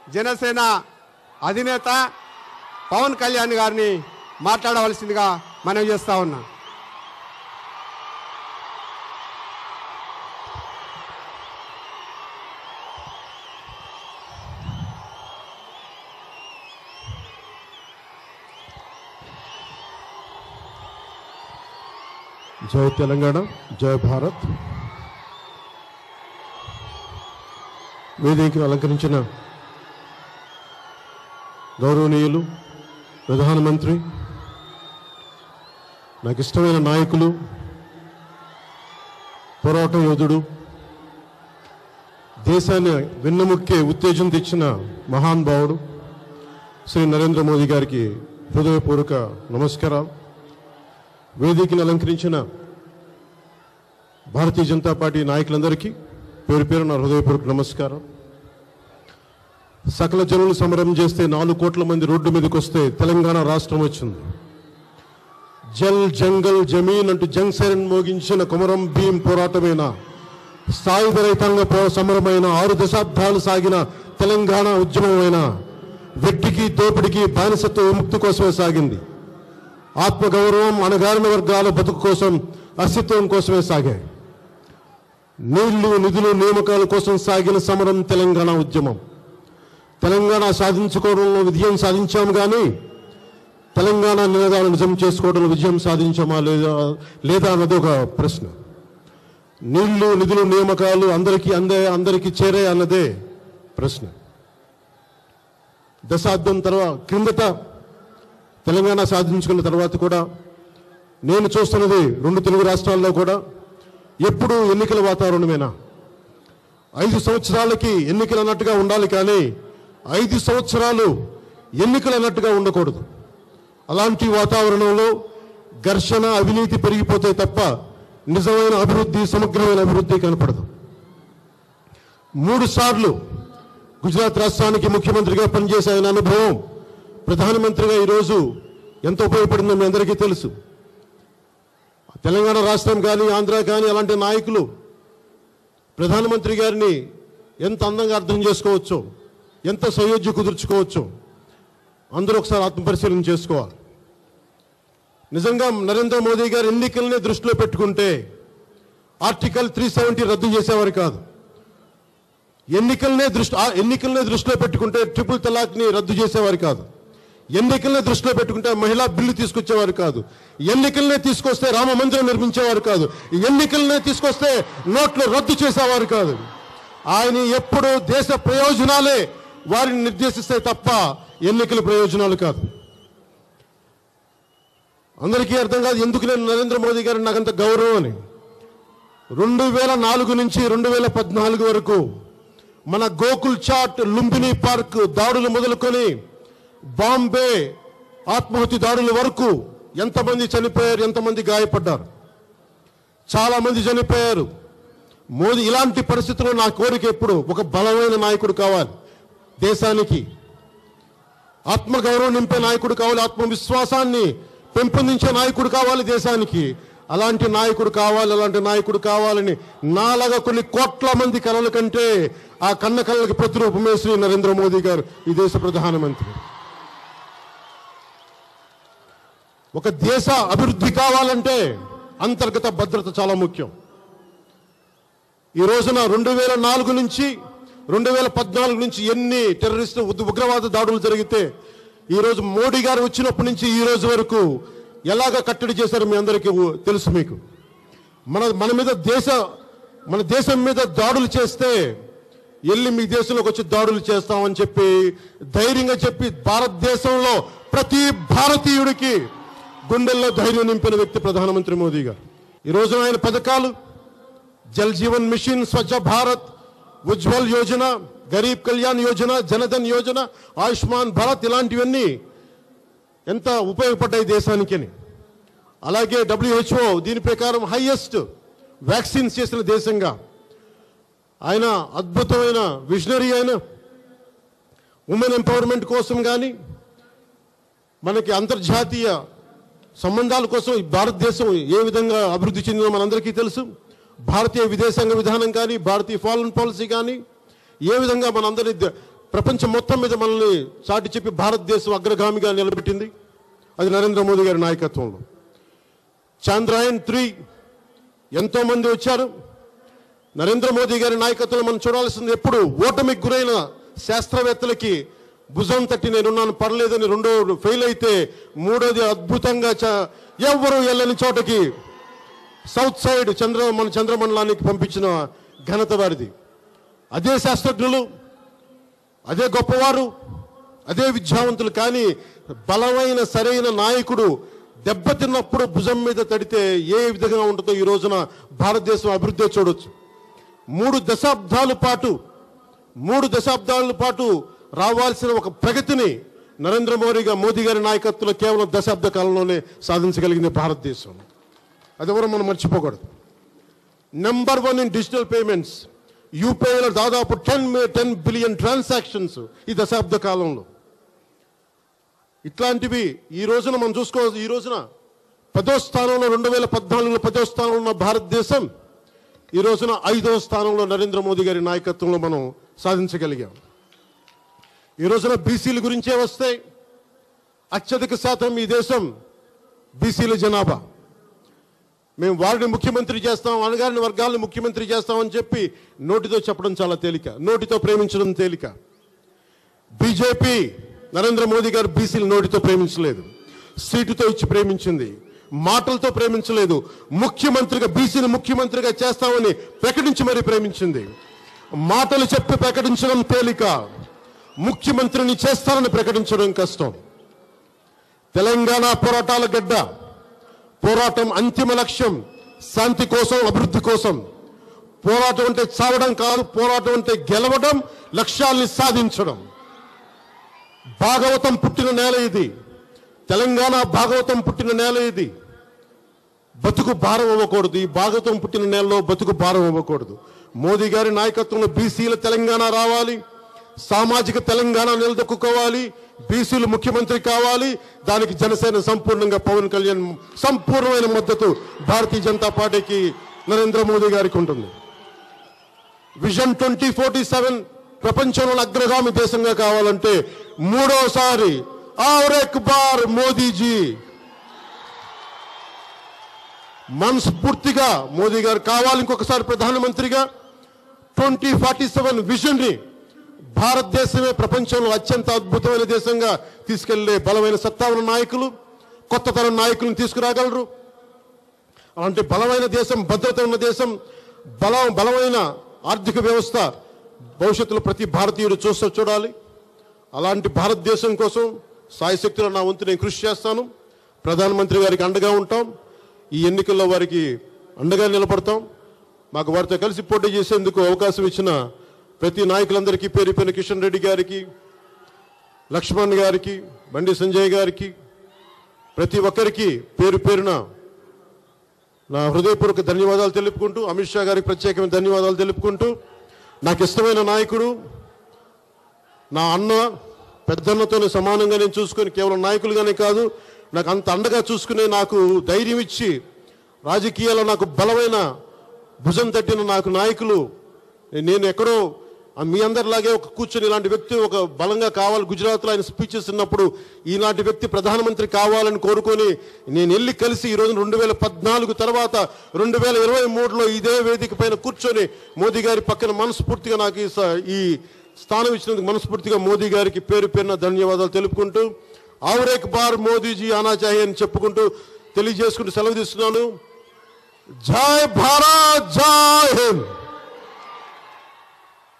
జనసేన అధినేత పవన్ కళ్యాణ్ గారిని మాట్లాడవలసిందిగా మనం చేస్తా ఉన్నాం జై తెలంగాణ జై భారత్ వేదికను అలంకరించిన గౌరవనీయులు ప్రధానమంత్రి నాకు ఇష్టమైన నాయకులు పోరాట యోధుడు దేశాన్ని వెన్నెముక్కే ఉత్తేజం తెచ్చిన మహాన్ భావుడు శ్రీ నరేంద్ర మోదీ గారికి హృదయపూర్వక నమస్కారాలు వేదికను అలంకరించిన భారతీయ జనతా పార్టీ నాయకులందరికీ పేరు పేరు నా హృదయపూర్వక నమస్కారం సకల జనులు సమరం చేస్తే నాలుగు కోట్ల మంది రోడ్డు మీదకి వస్తే తెలంగాణ రాష్ట్రం వచ్చింది జల్ జంగల్ జమీన్ అంటూ జంగ్ సైరన్ మోగించిన కుమరం భీం పోరాటమైన సాయుధ రైతాంగ పో- సమరమైన ఆరు దశాబ్దాలు సాగిన తెలంగాణ ఉద్యమమైన వెట్టికి దోపిడికి బానిసత్వ విముక్తి కోసమే సాగింది ఆత్మగౌరవం అణగారిన వర్గాల బతుకు కోసం అస్తిత్వం కోసమే సాగాయి నీళ్లు నిధులు నియామకాల కోసం సాగిన సమరం తెలంగాణ ఉద్యమం తెలంగాణ సాధించుకోవడంలో విజయం సాధించాము కానీ తెలంగాణ నినాదాలు నిజం చేసుకోవడంలో విజయం సాధించామా లేదా లేదా అన్నది ఒక ప్రశ్న నీళ్లు నిధులు నియామకాలు అందరికీ అందే అందరికీ చేరే అన్నదే ప్రశ్న దశాబ్దం తర్వాత క్రిందట తెలంగాణ సాధించుకున్న తర్వాత కూడా నేను చూస్తున్నది రెండు తెలుగు రాష్ట్రాల్లో కూడా ఎప్పుడు ఎన్నికల వాతావరణమేనా ఐదు సంవత్సరాలకి ఎన్నికలు అన్నట్టుగా ఉండాలి కానీ ఐదు సంవత్సరాలు ఎన్నికలు అన్నట్టుగా ఉండకూడదు అలాంటి వాతావరణంలో ఘర్షణ అవినీతి పెరిగిపోతే తప్ప నిజమైన అభివృద్ధి సమగ్రమైన అభివృద్ధి కనపడదు మూడు సార్లు గుజరాత్ రాష్ట్రానికి ముఖ్యమంత్రిగా పనిచేసే ఆయన అనుభవం ప్రధానమంత్రిగా ఈరోజు ఎంత ఉపయోగపడిందో మీ అందరికీ తెలుసు తెలంగాణ రాష్ట్రం కానీ ఆంధ్ర కానీ అలాంటి నాయకులు ప్రధానమంత్రి గారిని ఎంత అందంగా అర్థం చేసుకోవచ్చో ఎంత సయోధ్య కుదుర్చుకోవచ్చో అందరూ ఒకసారి ఆత్మపరిశీలన చేసుకోవాలి నిజంగా నరేంద్ర మోదీ గారు ఎన్నికల్ని దృష్టిలో పెట్టుకుంటే ఆర్టికల్ త్రీ సెవెంటీ రద్దు చేసేవారు కాదు ఎన్నికలనే దృష్టి ఆ ఎన్నికలనే దృష్టిలో పెట్టుకుంటే ట్రిపుల్ తలాక్ని రద్దు చేసేవారు కాదు ఎన్నికలనే దృష్టిలో పెట్టుకుంటే మహిళా బిల్లు తీసుకొచ్చేవారు కాదు ఎన్నికలనే తీసుకొస్తే రామ మందిరం నిర్మించేవారు కాదు ఎన్నికలనే తీసుకొస్తే నోట్లు రద్దు చేసేవారు కాదు ఆయన ఎప్పుడు దేశ ప్రయోజనాలే వారిని నిర్దేశిస్తే తప్ప ఎన్నికల ప్రయోజనాలు కాదు అందరికీ అర్థం కాదు ఎందుకు నేను నరేంద్ర మోదీ గారిని నాకంత గౌరవం అని రెండు వేల నాలుగు నుంచి రెండు వేల పద్నాలుగు వరకు మన గోకుల్ చాట్ లుంబిని పార్క్ దాడులు మొదలుకొని బాంబే ఆత్మహత్య దాడుల వరకు ఎంతమంది చనిపోయారు ఎంతమంది గాయపడ్డారు చాలా మంది చనిపోయారు మోదీ ఇలాంటి పరిస్థితుల్లో నా కోరిక ఎప్పుడు ఒక బలమైన నాయకుడు కావాలి దేశానికి ఆత్మగౌరవం నింపే నాయకుడు కావాలి ఆత్మవిశ్వాసాన్ని పెంపొందించే నాయకుడు కావాలి దేశానికి అలాంటి నాయకుడు కావాలి అలాంటి నాయకుడు కావాలని నాలాగా కొన్ని కోట్ల మంది కలల కంటే ఆ కన్న కళ్ళకి ప్రతిరూపమే శ్రీ నరేంద్ర మోదీ గారు ఈ దేశ ప్రధానమంత్రి ఒక దేశ అభివృద్ధి కావాలంటే అంతర్గత భద్రత చాలా ముఖ్యం ఈ రోజున రెండు వేల నాలుగు నుంచి రెండు వేల పద్నాలుగు నుంచి ఎన్ని టెర్రరిస్ట్ ఉగ్ర- ఉగ్రవాద దాడులు జరిగితే ఈ రోజు మోడీ గారు వచ్చినప్పటి నుంచి ఈ రోజు వరకు ఎలాగ కట్టడి చేశారో మీ అందరికీ ఊ- తెలుసు మీకు మన మన మీద దేశ మన దేశం మీద దాడులు చేస్తే వెళ్ళి మీ దేశంలోకి వచ్చి దాడులు చేస్తామని చెప్పి ధైర్యంగా చెప్పి భారతదేశంలో ప్రతి భారతీయుడికి గుండెల్లో ధైర్యం నింపిన వ్యక్తి ప్రధానమంత్రి మోదీ గారు ఈ రోజున ఆయన పథకాలు జల్ జీవన్ మిషన్ స్వచ్ఛ భారత్ ఉజ్వల్ యోజన గరీబ్ కళ్యాణ్ యోజన జనధన్ యోజన ఆయుష్మాన్ భారత్ ఇలాంటివన్నీ ఎంత ఉపయోగపడ్డాయి దేశానికి అని అలాగే డబ్ల్యూహెచ్ఓ దీని ప్రకారం హైయెస్ట్ వ్యాక్సిన్స్ చేసిన దేశంగా ఆయన అద్భుతమైన విజనరీ అయిన ఉమెన్ ఎంపవర్మెంట్ కోసం కానీ మనకి అంతర్జాతీయ సంబంధాల కోసం ఈ భారతదేశం ఏ విధంగా అభివృద్ధి చెందిందో మనందరికీ తెలుసు భారతీయ విదేశాంగ విధానం కానీ భారతీయ ఫారెన్ పాలసీ కానీ ఏ విధంగా మనందరి ద- ప్రపంచం మొత్తం మీద మనల్ని చాటి చెప్పి భారతదేశం అగ్రగామిగా నిలబెట్టింది అది నరేంద్ర మోదీ గారి నాయకత్వంలో చాంద్రాయన్ త్రీ ఎంతో మంది వచ్చారు నరేంద్ర మోదీ గారి నాయకత్వంలో మనం చూడాల్సింది ఎప్పుడు ఓటమికి గురైన శాస్త్రవేత్తలకి భుజం తట్టి నేనున్నాను పర్లేదని రెండో ఫెయిల్ అయితే మూడోది అద్భుతంగా చ- ఎవ్వరు వెళ్ళని చోటకి సౌత్ సైడ్ చంద్ర మన చంద్రమండలానికి పంపించిన ఘనత వారిది అదే శాస్త్రజ్ఞులు అదే గొప్పవారు అదే విద్యావంతులు కానీ బలమైన సరైన నాయకుడు దెబ్బతిన్నప్పుడు భుజం మీద తడితే ఏ విధంగా ఉంటుందో ఈ రోజున భారతదేశం అభివృద్ధి చూడొచ్చు మూడు దశాబ్దాల పాటు మూడు దశాబ్దాల పాటు రావాల్సిన ఒక ప్రగతిని నరేంద్ర మోడీగా మోదీ గారి నాయకత్వంలో కేవలం దశాబ్ద కాలంలోనే సాధించగలిగింది భారతదేశం అది ఎవరు మనం మర్చిపోకూడదు number one in digital payments యూపీఐలో దాదాపు టెన్ టెన్ బిలియన్ ట్రాన్సాక్షన్స్ ఈ దశాబ్ద కాలంలో ఇట్లాంటివి ఈ రోజున మనం చూసుకోవాలి ఈ రోజున పదో స్థానంలో రెండు వేల పద్నాలుగులో పదో స్థానంలో ఉన్న భారతదేశం ఈ రోజున ఐదవ స్థానంలో నరేంద్ర మోదీ గారి నాయకత్వంలో మనం సాధించగలిగాం ఈ రోజున బీసీల గురించే వస్తే అత్యధిక శాతం ఈ దేశం బీసీల జనాభా మేము వారిని ముఖ్యమంత్రి చేస్తాం అనగారిన వర్గాలను ముఖ్యమంత్రి చేస్తామని చెప్పి నోటితో చెప్పడం చాలా తేలిక నోటితో ప్రేమించడం తేలిక బీజేపీ నరేంద్ర మోదీ గారు బీసీలు నోటితో ప్రేమించలేదు సీటుతో ఇచ్చి ప్రేమించింది మాటలతో ప్రేమించలేదు ముఖ్యమంత్రిగా బీసీని ముఖ్యమంత్రిగా చేస్తామని ప్రకటించి మరీ ప్రేమించింది మాటలు చెప్పి ప్రకటించడం తేలిక ముఖ్యమంత్రిని చేస్తానని ప్రకటించడం కష్టం తెలంగాణ పోరాటాల గడ్డ పోరాటం అంతిమ లక్ష్యం శాంతి కోసం అభివృద్ధి కోసం పోరాటం అంటే చావడం కాదు పోరాటం అంటే గెలవడం లక్ష్యాల్ని సాధించడం భాగవతం పుట్టిన నేల ఇది తెలంగాణ భాగవతం పుట్టిన నేల ఇది బతుకు భారం అవ్వకూడదు ఈ భాగవతం పుట్టిన నేలలో బతుకు భారం అవ్వకూడదు మోదీ గారి నాయకత్వంలో బీసీల తెలంగాణ రావాలి సామాజిక తెలంగాణ నిలదొక్కుకోవాలి బీసీలు ముఖ్యమంత్రి కావాలి దానికి జనసేన సంపూర్ణంగా పవన్ కళ్యాణ్ సంపూర్ణమైన మద్దతు భారతీయ జనతా పార్టీకి నరేంద్ర మోదీ గారికి ఉంటుంది విజన్ ట్వంటీ ఫోర్టీ సెవెన్ ప్రపంచంలో అగ్రగామి దేశంగా కావాలంటే మూడోసారి ఆర్ ఎక్ బార్ మోదీజీ మనస్ఫూర్తిగా మోదీ గారు కావాలి ఇంకొకసారి ప్రధానమంత్రిగా ట్వంటీ ఫార్టీ సెవెన్ విజన్ని భారతదేశమే ప్రపంచంలో అత్యంత అద్భుతమైన దేశంగా తీసుకెళ్లే బలమైన సత్తా ఉన్న నాయకులు కొత్త తరం నాయకులను తీసుకురాగలరు అలాంటి బలమైన దేశం భద్రత ఉన్న దేశం బలం బలమైన ఆర్థిక వ్యవస్థ భవిష్యత్తులో ప్రతి భారతీయుడు చూస్తూ చూడాలి అలాంటి భారతదేశం కోసం సాయశక్తిలో నా వంతు నేను కృషి చేస్తాను ప్రధానమంత్రి గారికి అండగా ఉంటాం ఈ ఎన్నికల్లో వారికి అండగా నిలబడతాం మాకు వారితో కలిసి పోటీ చేసేందుకు అవకాశం ఇచ్చిన ప్రతి నాయకులందరికీ పేరు పేరు కిషన్ రెడ్డి గారికి లక్ష్మణ్ గారికి బండి సంజయ్ గారికి ప్రతి ఒక్కరికి పేరు పేరున నా హృదయపూర్వక ధన్యవాదాలు తెలుపుకుంటూ అమిత్ షా గారికి ప్రత్యేకమైన ధన్యవాదాలు తెలుపుకుంటూ నాకు ఇష్టమైన నాయకుడు నా అన్న పెద్దన్నతోనే సమానంగా నేను చూసుకొని కేవలం నాయకులుగానే కాదు నాకు అంత అండగా చూసుకునే నాకు ధైర్యం ఇచ్చి రాజకీయాల్లో నాకు బలమైన భుజం తట్టిన నాకు నాయకులు నేను ఎక్కడో ఆ మీ అందరిలాగే ఒక కూర్చొని ఇలాంటి వ్యక్తి ఒక బలంగా కావాలి గుజరాత్లో ఆయన స్పీచెస్ ఉన్నప్పుడు ఈనాటి వ్యక్తి ప్రధానమంత్రి కావాలని కోరుకొని నేను వెళ్ళి కలిసి ఈ రోజు రెండు వేల పద్నాలుగు తర్వాత రెండు వేల ఇరవై మూడులో ఇదే వేదిక పైన కూర్చొని మోదీ గారి పక్కన మనస్ఫూర్తిగా నాకు ఈ స- ఈ స్థానం ఇచ్చినందుకు మనస్ఫూర్తిగా మోదీ గారికి పేరు పేరున ధన్యవాదాలు తెలుపుకుంటూ ఆవరేక్ బార్ మోదీజీ ఆనా చాహే అని చెప్పుకుంటూ తెలియజేసుకుంటూ సెలవు తీస్తున్నాను జై భారత్